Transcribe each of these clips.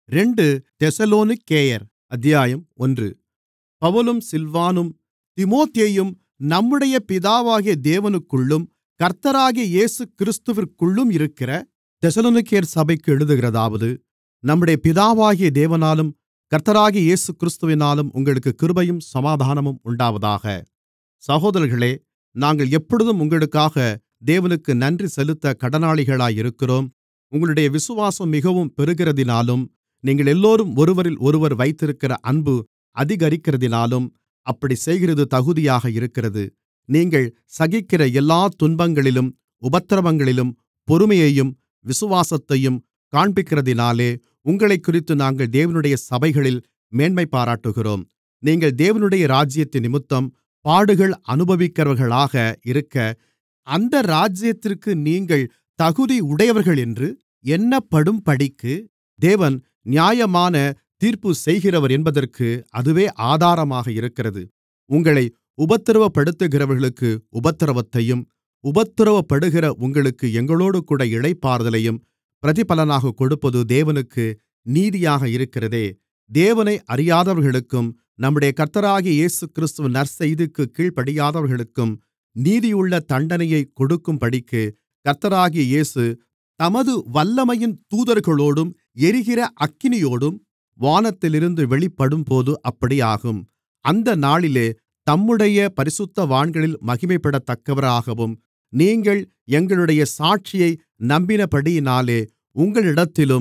ரெண்டு தெசலோனிக்கேயர் அத்தியாயம் ஒன்று பவுலும் சில்வானும் தீமோத்தேயும் நம்முடைய பிதாவாகிய தேவனுக்குள்ளும் கர்த்தராகிய இயேசுகிறிஸ்துவிற்குள்ளும் இருக்கிற தெசலோனிக்கேயர் சபைக்கு எழுதுகிறதாவது நம்முடைய பிதாவாகிய தேவனாலும் கர்த்தராகிய இயேசுகிறிஸ்துவினாலும் உங்களுக்கு கிருபையும் சமாதானமும் உண்டாவதாக சகோதரர்களே நாங்கள் எப்பொழுதும் உங்களுக்காக தேவனுக்கு நன்றி செலுத்தக் கடனாளிகளாயிருக்கிறோம் உங்களுடைய விசுவாசம் மிகவும் பெருகிறதினாலும் நீங்களெல்லோரும் ஒருவரிலொருவர் வைத்திருக்கிற அன்பு அதிகரிக்கிறதினாலும் அப்படிச் செய்கிறது தகுதியாக இருக்கிறது நீங்கள் சகிக்கிற எல்லாத் துன்பங்களிலும் உபத்திரவங்களிலும் பொறுமையையும் விசுவாசத்தையும் காண்பிக்கிறதினாலே உங்களைக்குறித்து நாங்கள் தேவனுடைய சபைகளில் மேன்மைபாராட்டுகிறோம் நீங்கள் தேவனுடைய ராஜ்யத்தினிமித்தம் பாடுகள் அனுபவிக்கிறவர்களாக இருக்க அந்த ராஜ்யத்திற்கு நீங்கள் தகுதியுடையவர்களென்று எண்ணப்படும்படிக்கு தேவன் நியாயமான தீர்ப்பு செய்கிறவர் என்பதற்கு அதுவே ஆதாரமாக இருக்கிறது உங்களை உபத்திரவப்படுத்துகிறவர்களுக்கு உபத்திரவத்தையும் உபத்திரவப்படுகிற உங்களுக்கு எங்களோடுகூட இளைப்பாறுதலையும் பிரதிபலனாகக் கொடுப்பது தேவனுக்கு நீதியாக இருக்கிறதே தேவனை அறியாதவர்களுக்கும் நம்முடைய கர்த்தராகிய இயேசுகிறிஸ்துவின் நற்செய்திக்குக் கீழ்ப்படியாதவர்களுக்கும் நீதியுள்ள தண்டனையைக் கொடுக்கும்படிக்கு கர்த்தராகிய இயேசு தமது வல்லமையின் தூதர்களோடும் எரிகிற அக்கினியோடும் வானத்திலிருந்து வெளிப்படும்போது அப்படியாகும் அந்த நாளிலே தம்முடைய பரிசுத்தவான்களில் மகிமைப்படத்தக்கவராகவும் நீங்கள் எங்களுடைய சாட்சியை நம்பினபடியினாலே உங்களிடத்திலும்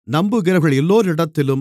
நம்புகிறவர்களெல்லோரிடத்திலும்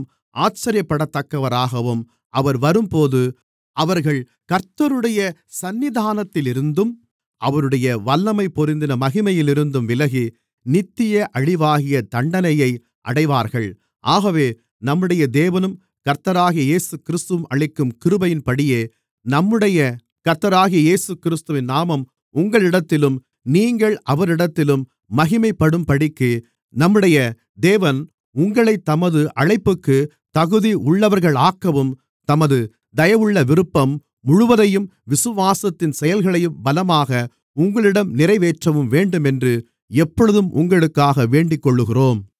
ஆச்சரியப்படத்தக்கவராகவும் அவர் வரும்போது அவர்கள் கர்த்தருடைய சந்நிதானத்திலிருந்தும் அவருடைய வல்லமை பொருந்தின மகிமையிலிருந்தும் விலகி நித்திய அழிவாகிய தண்டனையை அடைவார்கள் ஆகவே நம்முடைய தேவனும் கர்த்தராகிய இயேசுகிறிஸ்துவும் அளிக்கும் கிருபையின்படியே நம்முடைய கர்த்தராகிய இயேசுகிறிஸ்துவின் நாமம் உங்களிடத்திலும் நீங்கள் அவரிடத்திலும் மகிமைப்படும்படிக்கு நம்முடைய தேவன் உங்களைத் தமது அழைப்புக்கு தகுதி உள்ளவர்களாக்கவும் தமது தயவுள்ள விருப்பம் முழுவதையும் விசுவாசத்தின் செயல்களையும் பலமாக உங்களிடம் நிறைவேற்றவும் வேண்டுமென்று எப்பொழுதும் உங்களுக்காக வேண்டிக்கொள்ளுகிறோம்